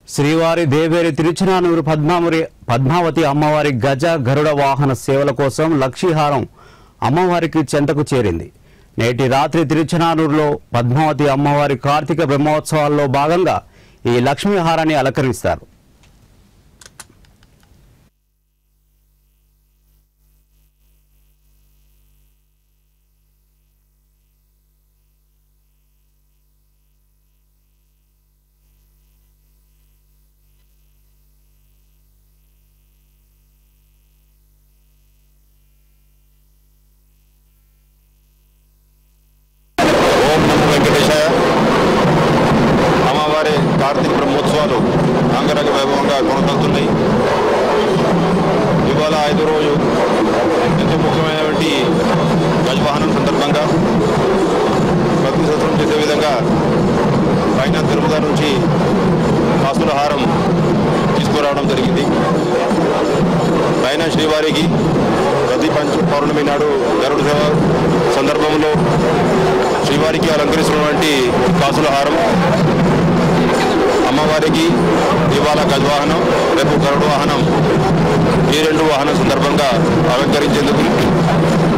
శ్రీవారి దేవేరి తిరుచనానూరు పద్మావరి పద్మావతి అమ్మవారి గజ గరుడ వాహన సేవల కోసం లక్షీహారం అమ్మవారికి చెంతకు చేరింది నేటి రాత్రి తిరుచనానూరులో పద్మావతి అమ్మవారి కార్తీక బ్రహ్మోత్సవాల్లో భాగంగా ఈ లక్ష్మీహారాన్ని అలంకరిస్తారు ఓం నమో వెంకటేశాయ అమ్మవారి కార్తీక బ్రహ్మోత్సవాలు అంగరంగ వైభవంగా కొనసాగుతున్నాయి ఇవాళ ఐదో రోజు ఎంతో ముఖ్యమైనటువంటి గజవాహనం సందర్భంగా ప్రతి సంవత్సరం చేసే విధంగా పైన తిరుమల నుంచి కాసుల హారం తీసుకురావడం జరిగింది పైన శ్రీవారికి ప్రతి పంచ పౌర్ణమి నాడు గరుడు సేవ సందర్భంలో శ్రీవారికి అలంకరిస్తున్నటువంటి కాసుల హారం అమ్మవారికి ఇవాళ గజవాహనం రేపు గరుడు వాహనం ఈ రెండు వాహనం సందర్భంగా అలంకరించేందుకు